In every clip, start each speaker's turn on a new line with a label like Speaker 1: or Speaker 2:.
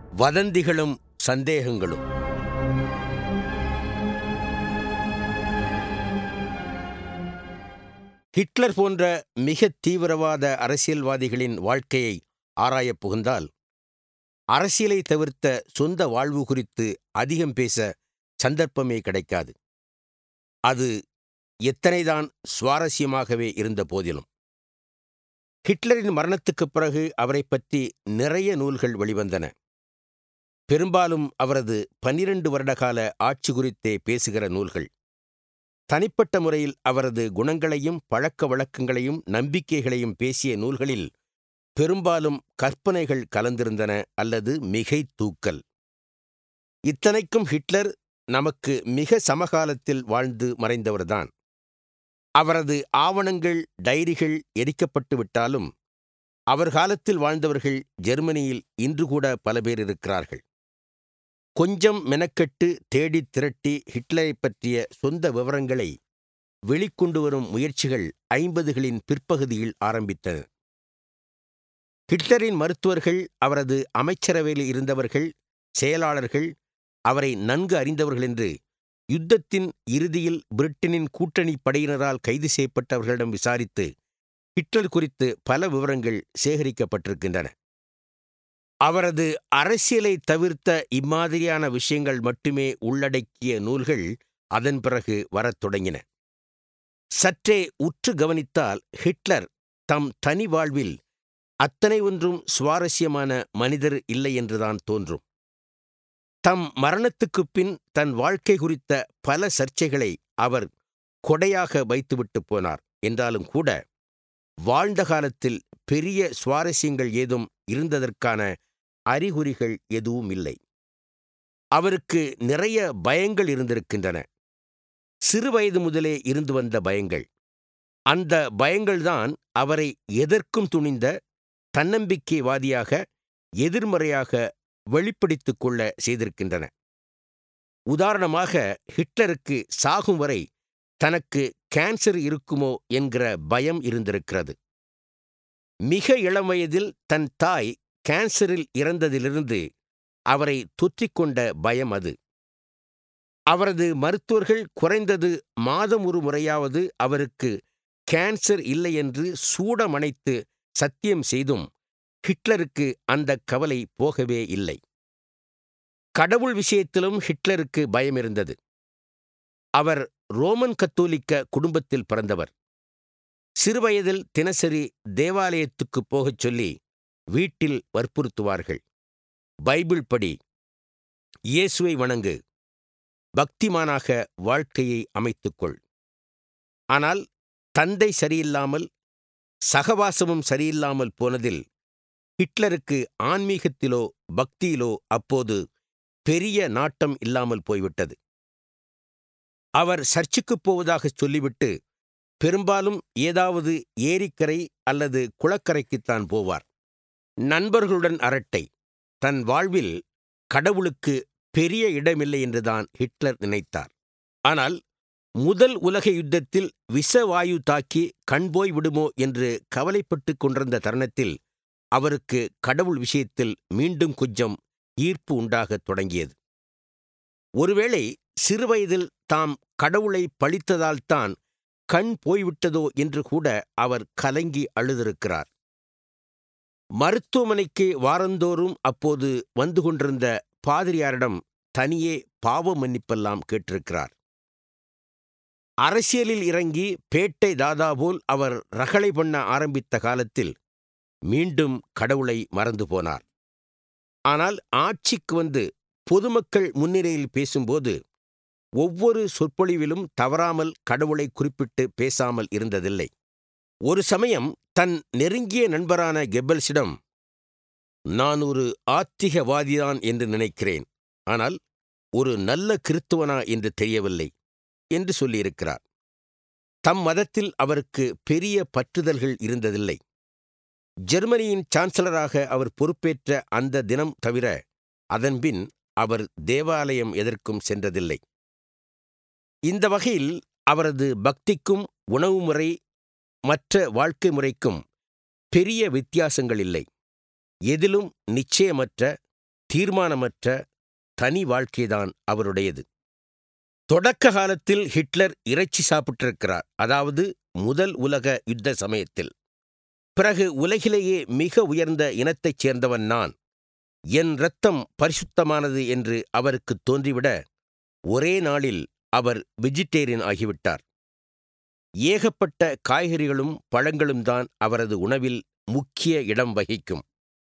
Speaker 1: வதந்திகளும் சந்தேகங்களும் Hitler போன்ற மிக தீவிரவாத அரசியல்வாதிகளின் வாழ்க்கையை ஆராயப் புகுந்தால் அரசியலை தவிர்த்த சொந்த வாழ்வு குறித்து அதிகம் பேச சந்தர்ப்பமே கிடைக்காது அது எத்தனைதான் சுவாரஸ்யமாகவே இருந்த போதிலும் ஹிட்லரின் மரணத்துக்குப் பிறகு அவரைப் பற்றி நிறைய நூல்கள் வெளிவந்தன பெரும்பாலும் அவரது பன்னிரண்டு வருடகால ஆட்சி குறித்தே பேசுகிற நூல்கள் தனிப்பட்ட முறையில் அவரது குணங்களையும் பழக்க வழக்கங்களையும் நம்பிக்கைகளையும் பேசிய நூல்களில் பெரும்பாலும் கற்பனைகள் கலந்திருந்தன அல்லது மிகை தூக்கல் இத்தனைக்கும் ஹிட்லர் நமக்கு மிக சமகாலத்தில் வாழ்ந்து மறைந்தவர்தான் அவரது ஆவணங்கள் டைரிகள் எரிக்கப்பட்டு விட்டாலும் அவர் காலத்தில் வாழ்ந்தவர்கள் ஜெர்மனியில் இன்று கூட பல பேர் இருக்கிறார்கள் கொஞ்சம் மெனக்கெட்டு தேடித் திரட்டி ஹிட்லரைப் பற்றிய சொந்த விவரங்களை வெளிக்கொண்டு வரும் முயற்சிகள் ஐம்பதுகளின் பிற்பகுதியில் ஆரம்பித்தன ஹிட்லரின் மருத்துவர்கள் அவரது அமைச்சரவையில் இருந்தவர்கள் செயலாளர்கள் அவரை நன்கு அறிந்தவர்கள் என்று யுத்தத்தின் இறுதியில் பிரிட்டனின் கூட்டணி படையினரால் கைது செய்யப்பட்டவர்களிடம் விசாரித்து ஹிட்லர் குறித்து பல விவரங்கள் சேகரிக்கப்பட்டிருக்கின்றன அவரது அரசியலை தவிர்த்த இம்மாதிரியான விஷயங்கள் மட்டுமே உள்ளடக்கிய நூல்கள் அதன் பிறகு வரத் தொடங்கின சற்றே உற்று கவனித்தால் ஹிட்லர் தம் தனி வாழ்வில் அத்தனை ஒன்றும் சுவாரஸ்யமான மனிதர் இல்லை என்றுதான் தோன்றும் தம் மரணத்துக்குப் பின் தன் வாழ்க்கை குறித்த பல சர்ச்சைகளை அவர் கொடையாக வைத்துவிட்டு போனார் என்றாலும் கூட வாழ்ந்த காலத்தில் பெரிய சுவாரஸ்யங்கள் ஏதும் இருந்ததற்கான அறிகுறிகள் எதுவும் இல்லை அவருக்கு நிறைய பயங்கள் இருந்திருக்கின்றன சிறுவயது முதலே இருந்து வந்த பயங்கள் அந்த பயங்கள்தான் அவரை எதற்கும் துணிந்த தன்னம்பிக்கைவாதியாக எதிர்மறையாக வெளிப்படுத்திக் கொள்ள செய்திருக்கின்றன உதாரணமாக ஹிட்லருக்கு சாகும் வரை தனக்கு கேன்சர் இருக்குமோ என்கிற பயம் இருந்திருக்கிறது மிக இளம் வயதில் தன் தாய் கேன்சரில் இறந்ததிலிருந்து அவரை தொற்றிக்கொண்ட பயம் அது அவரது மருத்துவர்கள் குறைந்தது மாதம் ஒரு முறையாவது அவருக்கு கேன்சர் இல்லை என்று சூடமணைத்து சத்தியம் செய்தும் ஹிட்லருக்கு அந்த கவலை போகவே இல்லை கடவுள் விஷயத்திலும் ஹிட்லருக்கு பயம் இருந்தது அவர் ரோமன் கத்தோலிக்க குடும்பத்தில் பிறந்தவர் சிறுவயதில் தினசரி தேவாலயத்துக்குப் போகச் சொல்லி வீட்டில் வற்புறுத்துவார்கள் பைபிள் படி இயேசுவை வணங்கு பக்திமானாக வாழ்க்கையை அமைத்துக்கொள் ஆனால் தந்தை சரியில்லாமல் சகவாசமும் சரியில்லாமல் போனதில் ஹிட்லருக்கு ஆன்மீகத்திலோ பக்தியிலோ அப்போது பெரிய நாட்டம் இல்லாமல் போய்விட்டது அவர் சர்ச்சுக்குப் போவதாகச் சொல்லிவிட்டு பெரும்பாலும் ஏதாவது ஏரிக்கரை அல்லது குளக்கரைக்குத்தான் போவார் நண்பர்களுடன் அரட்டை தன் வாழ்வில் கடவுளுக்கு பெரிய இடமில்லை என்றுதான் ஹிட்லர் நினைத்தார் ஆனால் முதல் உலக யுத்தத்தில் விஷவாயு தாக்கி கண்போய் விடுமோ என்று கவலைப்பட்டுக் கொண்டிருந்த தருணத்தில் அவருக்கு கடவுள் விஷயத்தில் மீண்டும் கொஞ்சம் ஈர்ப்பு உண்டாகத் தொடங்கியது ஒருவேளை சிறுவயதில் தாம் கடவுளை பழித்ததால்தான் கண் போய்விட்டதோ என்று கூட அவர் கலங்கி அழுதிருக்கிறார் மருத்துவமனைக்கு வாரந்தோறும் அப்போது வந்து கொண்டிருந்த பாதிரியாரிடம் தனியே பாவ மன்னிப்பெல்லாம் கேட்டிருக்கிறார் அரசியலில் இறங்கி பேட்டை தாதா போல் அவர் ரகளை பண்ண ஆரம்பித்த காலத்தில் மீண்டும் கடவுளை மறந்து போனார் ஆனால் ஆட்சிக்கு வந்து பொதுமக்கள் முன்னிலையில் பேசும்போது ஒவ்வொரு சொற்பொழிவிலும் தவறாமல் கடவுளை குறிப்பிட்டு பேசாமல் இருந்ததில்லை ஒரு சமயம் தன் நெருங்கிய நண்பரான கெப்பல்ஸிடம் நான் ஒரு ஆத்திகவாதிதான் என்று நினைக்கிறேன் ஆனால் ஒரு நல்ல கிறித்துவனா என்று தெரியவில்லை என்று சொல்லியிருக்கிறார் தம் மதத்தில் அவருக்கு பெரிய பற்றுதல்கள் இருந்ததில்லை ஜெர்மனியின் சான்சலராக அவர் பொறுப்பேற்ற அந்த தினம் தவிர அதன்பின் அவர் தேவாலயம் எதற்கும் சென்றதில்லை இந்த வகையில் அவரது பக்திக்கும் உணவு முறை மற்ற வாழ்க்கை முறைக்கும் பெரிய வித்தியாசங்கள் இல்லை எதிலும் நிச்சயமற்ற தீர்மானமற்ற தனி வாழ்க்கைதான் அவருடையது தொடக்க காலத்தில் ஹிட்லர் இறைச்சி சாப்பிட்டிருக்கிறார் அதாவது முதல் உலக யுத்த சமயத்தில் பிறகு உலகிலேயே மிக உயர்ந்த இனத்தைச் சேர்ந்தவன் நான் என் இரத்தம் பரிசுத்தமானது என்று அவருக்கு தோன்றிவிட ஒரே நாளில் அவர் வெஜிடேரியன் ஆகிவிட்டார் ஏகப்பட்ட காய்கறிகளும் பழங்களும் தான் அவரது உணவில் முக்கிய இடம் வகிக்கும்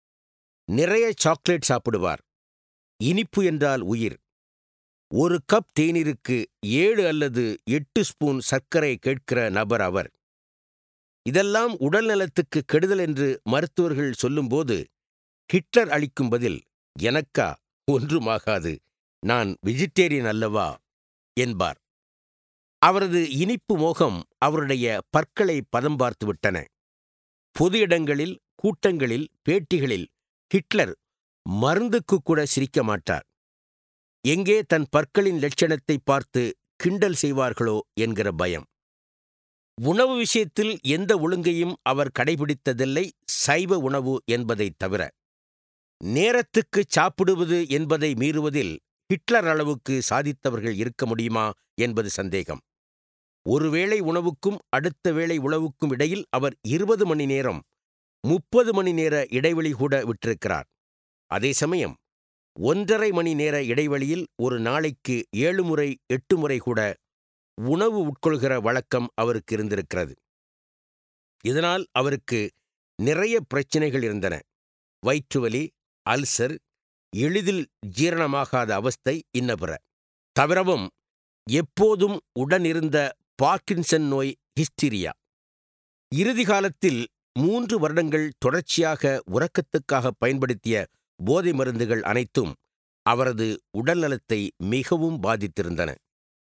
Speaker 1: நிறைய சாக்லேட் சாப்பிடுவார் இனிப்பு என்றால் உயிர் ஒரு கப் தேநீருக்கு ஏழு அல்லது எட்டு ஸ்பூன் சர்க்கரை கேட்கிற நபர் அவர் இதெல்லாம் உடல் நலத்துக்கு கெடுதல் என்று மருத்துவர்கள் சொல்லும்போது ஹிட்லர் அளிக்கும் பதில் எனக்கா ஒன்றுமாகாது நான் வெஜிடேரியன் அல்லவா என்பார் அவரது இனிப்பு மோகம் அவருடைய பற்களை பதம் பார்த்து விட்டன பொது இடங்களில் கூட்டங்களில் பேட்டிகளில் ஹிட்லர் மருந்துக்கு கூட சிரிக்க மாட்டார் எங்கே தன் பற்களின் லட்சணத்தை பார்த்து கிண்டல் செய்வார்களோ என்கிற பயம் உணவு விஷயத்தில் எந்த ஒழுங்கையும் அவர் கடைபிடித்ததில்லை சைவ உணவு என்பதைத் தவிர நேரத்துக்கு சாப்பிடுவது என்பதை மீறுவதில் ஹிட்லர் அளவுக்கு சாதித்தவர்கள் இருக்க முடியுமா என்பது சந்தேகம் ஒருவேளை உணவுக்கும் அடுத்த வேளை உணவுக்கும் இடையில் அவர் இருபது மணி நேரம் முப்பது மணி நேர இடைவெளி கூட விட்டிருக்கிறார் அதே சமயம் ஒன்றரை மணி நேர இடைவெளியில் ஒரு நாளைக்கு ஏழு முறை எட்டு முறை கூட உணவு உட்கொள்கிற வழக்கம் அவருக்கு இருந்திருக்கிறது இதனால் அவருக்கு நிறைய பிரச்சனைகள் இருந்தன வயிற்றுவலி அல்சர் எளிதில் ஜீரணமாகாத அவஸ்தை இன்னபிற தவிரவும் எப்போதும் உடனிருந்த பார்க்கின்சன் நோய் ஹிஸ்டீரியா இறுதி காலத்தில் மூன்று வருடங்கள் தொடர்ச்சியாக உறக்கத்துக்காக பயன்படுத்திய போதை மருந்துகள் அனைத்தும் அவரது உடல்நலத்தை மிகவும் பாதித்திருந்தன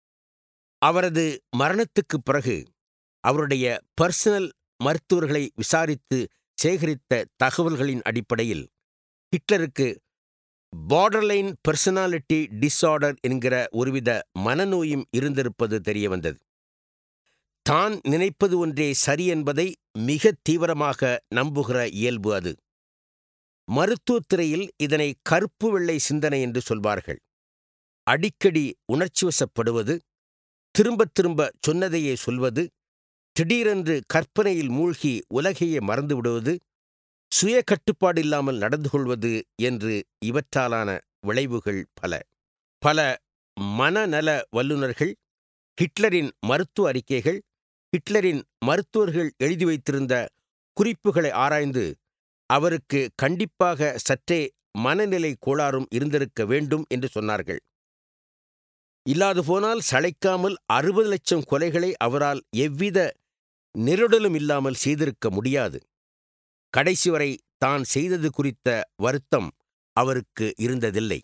Speaker 1: அவரது மரணத்துக்குப் பிறகு அவருடைய பர்சனல் மருத்துவர்களை விசாரித்து சேகரித்த தகவல்களின் அடிப்படையில் ஹிட்லருக்கு பார்டர்லைன் பர்சனாலிட்டி டிஸார்டர் என்கிற ஒருவித மனநோயும் இருந்திருப்பது தெரியவந்தது தான் நினைப்பது ஒன்றே சரி என்பதை மிக தீவிரமாக நம்புகிற இயல்பு அது மருத்துவத்துறையில் இதனை கருப்பு வெள்ளை சிந்தனை என்று சொல்வார்கள் அடிக்கடி உணர்ச்சிவசப்படுவது திரும்பத் திரும்ப சொன்னதையே சொல்வது திடீரென்று கற்பனையில் மூழ்கி உலகையே மறந்துவிடுவது சுய கட்டுப்பாடு இல்லாமல் நடந்து கொள்வது என்று இவற்றாலான விளைவுகள் பல பல மனநல வல்லுநர்கள் ஹிட்லரின் மருத்துவ அறிக்கைகள் ஹிட்லரின் மருத்துவர்கள் எழுதி வைத்திருந்த குறிப்புகளை ஆராய்ந்து அவருக்கு கண்டிப்பாக சற்றே மனநிலை கோளாறும் இருந்திருக்க வேண்டும் என்று சொன்னார்கள் இல்லாது போனால் சளைக்காமல் அறுபது லட்சம் கொலைகளை அவரால் எவ்வித நெருடலும் இல்லாமல் செய்திருக்க முடியாது கடைசி வரை தான் செய்தது குறித்த வருத்தம் அவருக்கு இருந்ததில்லை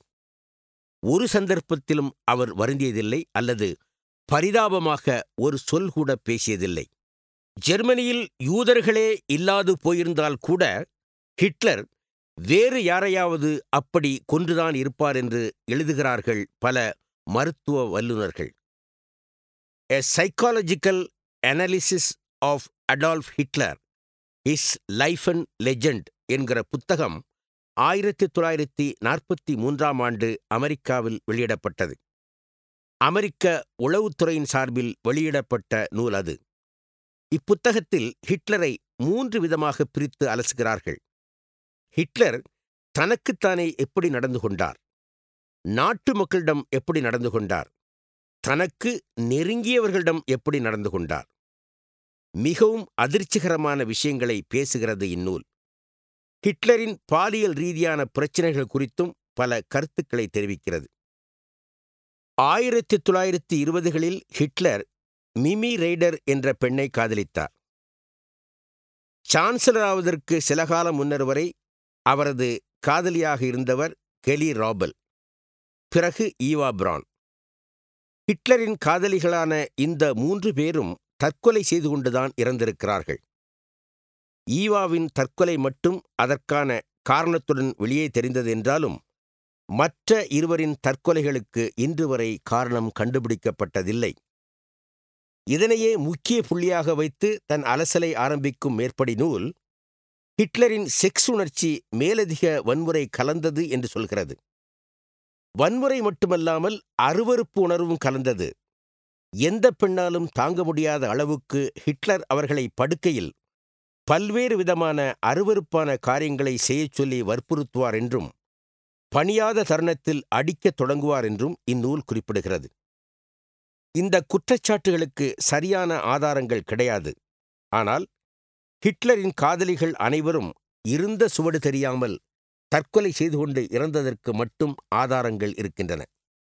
Speaker 1: ஒரு சந்தர்ப்பத்திலும் அவர் வருந்தியதில்லை அல்லது பரிதாபமாக ஒரு சொல் கூட பேசியதில்லை ஜெர்மனியில் யூதர்களே இல்லாது போயிருந்தால் கூட ஹிட்லர் வேறு யாரையாவது அப்படி கொன்றுதான் இருப்பார் என்று எழுதுகிறார்கள் பல மருத்துவ வல்லுநர்கள் a psychological analysis of Adolf Hitler his life and legend என்கிற புத்தகம் ஆயிரத்தி தொள்ளாயிரத்தி நாற்பத்தி மூன்றாம் ஆண்டு அமெரிக்காவில் வெளியிடப்பட்டது அமெரிக்க உளவுத்துறையின் சார்பில் வெளியிடப்பட்ட நூல் அது இப்புத்தகத்தில் ஹிட்லரை மூன்று விதமாக பிரித்து அலசுகிறார்கள் ஹிட்லர் தனக்குத்தானே எப்படி நடந்து கொண்டார் நாட்டு மக்களிடம் எப்படி நடந்து கொண்டார் தனக்கு நெருங்கியவர்களிடம் எப்படி நடந்து கொண்டார் மிகவும் அதிர்ச்சிகரமான விஷயங்களை பேசுகிறது இந்நூல் ஹிட்லரின் பாலியல் ரீதியான பிரச்சினைகள் குறித்தும் பல கருத்துக்களை தெரிவிக்கிறது ஆயிரத்தி தொள்ளாயிரத்தி இருபதுகளில் ஹிட்லர் மிமி ரெய்டர் என்ற பெண்ணை காதலித்தார் சான்சலர் ஆவதற்கு சில காலம் முன்னர் வரை அவரது காதலியாக இருந்தவர் கெலி ராபல் பிறகு ஈவா பிரான் ஹிட்லரின் காதலிகளான இந்த மூன்று பேரும் தற்கொலை செய்து கொண்டுதான் இறந்திருக்கிறார்கள் ஈவாவின் தற்கொலை மட்டும் அதற்கான காரணத்துடன் வெளியே தெரிந்தது என்றாலும் மற்ற இருவரின் தற்கொலைகளுக்கு இன்று வரை காரணம் கண்டுபிடிக்கப்பட்டதில்லை இதனையே முக்கிய புள்ளியாக வைத்து தன் அலசலை ஆரம்பிக்கும் மேற்படி நூல் ஹிட்லரின் செக்ஸ் உணர்ச்சி மேலதிக வன்முறை கலந்தது என்று சொல்கிறது வன்முறை மட்டுமல்லாமல் அருவருப்பு உணர்வும் கலந்தது எந்த பெண்ணாலும் தாங்க முடியாத அளவுக்கு ஹிட்லர் அவர்களை படுக்கையில் பல்வேறு விதமான அருவருப்பான காரியங்களை செய்யச் சொல்லி வற்புறுத்துவார் என்றும் பணியாத தருணத்தில் அடிக்கத் தொடங்குவார் என்றும் இந்நூல் குறிப்பிடுகிறது இந்த குற்றச்சாட்டுகளுக்கு சரியான ஆதாரங்கள் கிடையாது ஆனால் ஹிட்லரின் காதலிகள் அனைவரும் இருந்த சுவடு தெரியாமல் தற்கொலை செய்து கொண்டு இறந்ததற்கு மட்டும் ஆதாரங்கள் இருக்கின்றன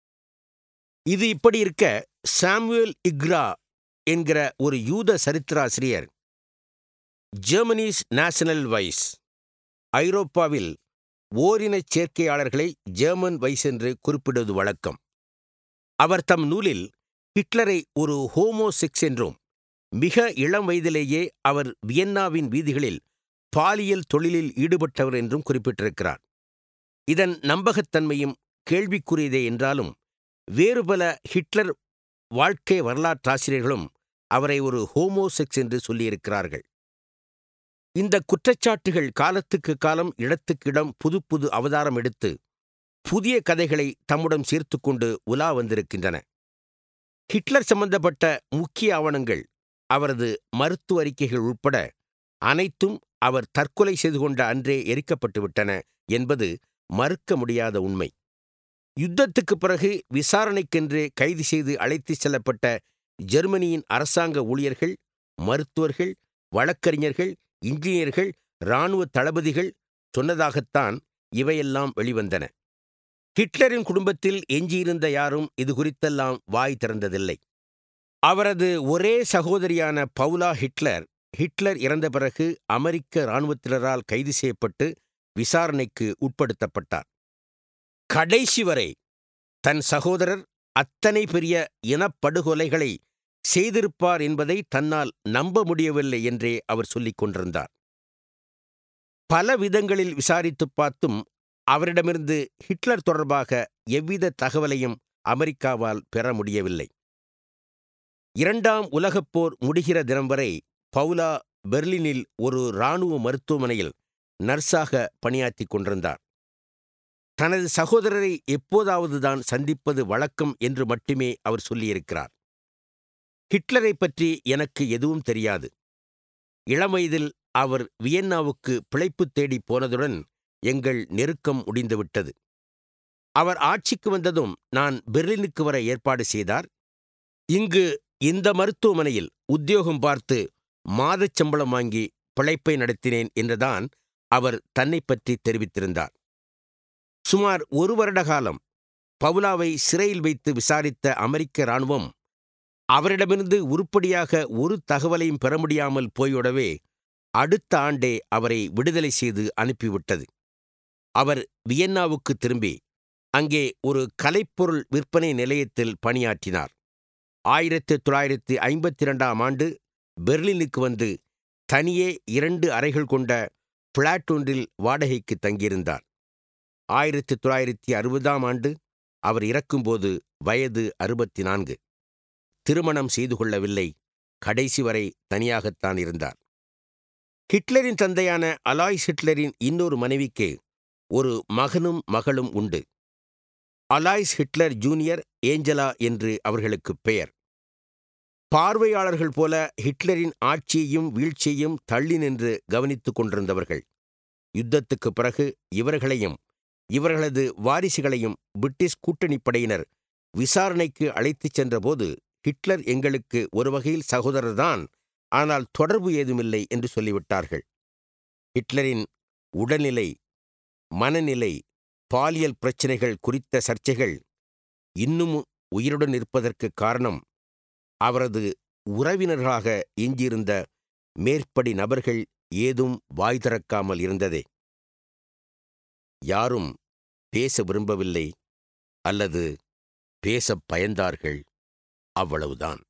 Speaker 1: இது இப்படி இருக்க சாமுவேல் இக்ரா என்கிற ஒரு யூத சரித்திராசிரியர் ஜெர்மனிஸ் நேஷனல் வைஸ் ஐரோப்பாவில் ஓரினச் சேர்க்கையாளர்களை ஜெர்மன் வைஸ் என்று குறிப்பிடுவது வழக்கம் அவர் தம் நூலில் ஹிட்லரை ஒரு ஹோமோசெக்ஸ் என்றும் மிக இளம் வயதிலேயே அவர் வியன்னாவின் வீதிகளில் பாலியல் தொழிலில் ஈடுபட்டவர் என்றும் குறிப்பிட்டிருக்கிறார் இதன் நம்பகத்தன்மையும் கேள்விக்குரியதே என்றாலும் வேறு பல ஹிட்லர் வாழ்க்கை வரலாற்றாசிரியர்களும் அவரை ஒரு ஹோமோசெக்ஸ் என்று சொல்லியிருக்கிறார்கள் இந்த குற்றச்சாட்டுகள் காலத்துக்கு காலம் இடத்துக்கு இடம் புது புது அவதாரம் எடுத்து புதிய கதைகளை தம்முடன் சேர்த்துக்கொண்டு உலா வந்திருக்கின்றன ஹிட்லர் சம்பந்தப்பட்ட முக்கிய ஆவணங்கள் அவரது மருத்துவ அறிக்கைகள் உட்பட அனைத்தும் அவர் தற்கொலை செய்து கொண்ட அன்றே எரிக்கப்பட்டு விட்டன என்பது மறுக்க முடியாத உண்மை யுத்தத்துக்கு பிறகு விசாரணைக்கென்று கைது செய்து அழைத்துச் செல்லப்பட்ட ஜெர்மனியின் அரசாங்க ஊழியர்கள் மருத்துவர்கள் வழக்கறிஞர்கள் இன்ஜினியர்கள் இராணுவ தளபதிகள் சொன்னதாகத்தான் இவையெல்லாம் வெளிவந்தன ஹிட்லரின் குடும்பத்தில் எஞ்சியிருந்த யாரும் இது குறித்தெல்லாம் வாய் திறந்ததில்லை அவரது ஒரே சகோதரியான பவுலா ஹிட்லர் ஹிட்லர் இறந்த பிறகு அமெரிக்க இராணுவத்தினரால் கைது செய்யப்பட்டு விசாரணைக்கு உட்படுத்தப்பட்டார் கடைசி வரை தன் சகோதரர் அத்தனை பெரிய இனப்படுகொலைகளை செய்திருப்பார் என்பதை தன்னால் நம்ப முடியவில்லை என்றே அவர் சொல்லிக் கொண்டிருந்தார் பல விதங்களில் விசாரித்துப் பார்த்தும் அவரிடமிருந்து ஹிட்லர் தொடர்பாக எவ்வித தகவலையும் அமெரிக்காவால் பெற முடியவில்லை இரண்டாம் உலகப் போர் முடிகிற தினம் வரை பவுலா பெர்லினில் ஒரு இராணுவ மருத்துவமனையில் நர்ஸாக பணியாற்றிக் கொண்டிருந்தார் தனது சகோதரரை எப்போதாவது தான் சந்திப்பது வழக்கம் என்று மட்டுமே அவர் சொல்லியிருக்கிறார் ஹிட்லரை பற்றி எனக்கு எதுவும் தெரியாது இளவயதில் அவர் வியன்னாவுக்கு பிழைப்பு தேடி போனதுடன் எங்கள் நெருக்கம் முடிந்துவிட்டது அவர் ஆட்சிக்கு வந்ததும் நான் பெர்லினுக்கு வர ஏற்பாடு செய்தார் இங்கு இந்த மருத்துவமனையில் உத்தியோகம் பார்த்து மாதச் சம்பளம் வாங்கி பிழைப்பை நடத்தினேன் என்றுதான் அவர் தன்னை பற்றி தெரிவித்திருந்தார் சுமார் ஒரு வருட காலம் பவுலாவை சிறையில் வைத்து விசாரித்த அமெரிக்க இராணுவம் அவரிடமிருந்து உருப்படியாக ஒரு தகவலையும் பெற முடியாமல் போய்விடவே அடுத்த ஆண்டே அவரை விடுதலை செய்து அனுப்பிவிட்டது அவர் வியன்னாவுக்கு திரும்பி அங்கே ஒரு கலைப்பொருள் விற்பனை நிலையத்தில் பணியாற்றினார் ஆயிரத்தி தொள்ளாயிரத்தி ஐம்பத்தி இரண்டாம் ஆண்டு பெர்லினுக்கு வந்து தனியே இரண்டு அறைகள் கொண்ட பிளாட் ஒன்றில் வாடகைக்கு தங்கியிருந்தார் ஆயிரத்தி தொள்ளாயிரத்தி அறுபதாம் ஆண்டு அவர் இறக்கும்போது வயது அறுபத்தி நான்கு திருமணம் செய்து கொள்ளவில்லை கடைசி வரை தனியாகத்தான் இருந்தார் ஹிட்லரின் தந்தையான அலாய்ஸ் ஹிட்லரின் இன்னொரு மனைவிக்கு ஒரு மகனும் மகளும் உண்டு அலாய்ஸ் ஹிட்லர் ஜூனியர் ஏஞ்சலா என்று அவர்களுக்கு பெயர் பார்வையாளர்கள் போல ஹிட்லரின் ஆட்சியையும் வீழ்ச்சியையும் தள்ளி நின்று கவனித்துக் கொண்டிருந்தவர்கள் யுத்தத்துக்குப் பிறகு இவர்களையும் இவர்களது வாரிசுகளையும் பிரிட்டிஷ் கூட்டணிப் படையினர் விசாரணைக்கு அழைத்துச் சென்றபோது ஹிட்லர் எங்களுக்கு ஒரு வகையில் சகோதரர்தான் ஆனால் தொடர்பு ஏதுமில்லை என்று சொல்லிவிட்டார்கள் ஹிட்லரின் உடல்நிலை மனநிலை பாலியல் பிரச்சினைகள் குறித்த சர்ச்சைகள் இன்னும் உயிருடன் இருப்பதற்கு காரணம் அவரது உறவினர்களாக எஞ்சியிருந்த மேற்படி நபர்கள் ஏதும் வாய் திறக்காமல் இருந்ததே யாரும் பேச விரும்பவில்லை அல்லது பேசப் பயந்தார்கள் அவ்வளவுதான்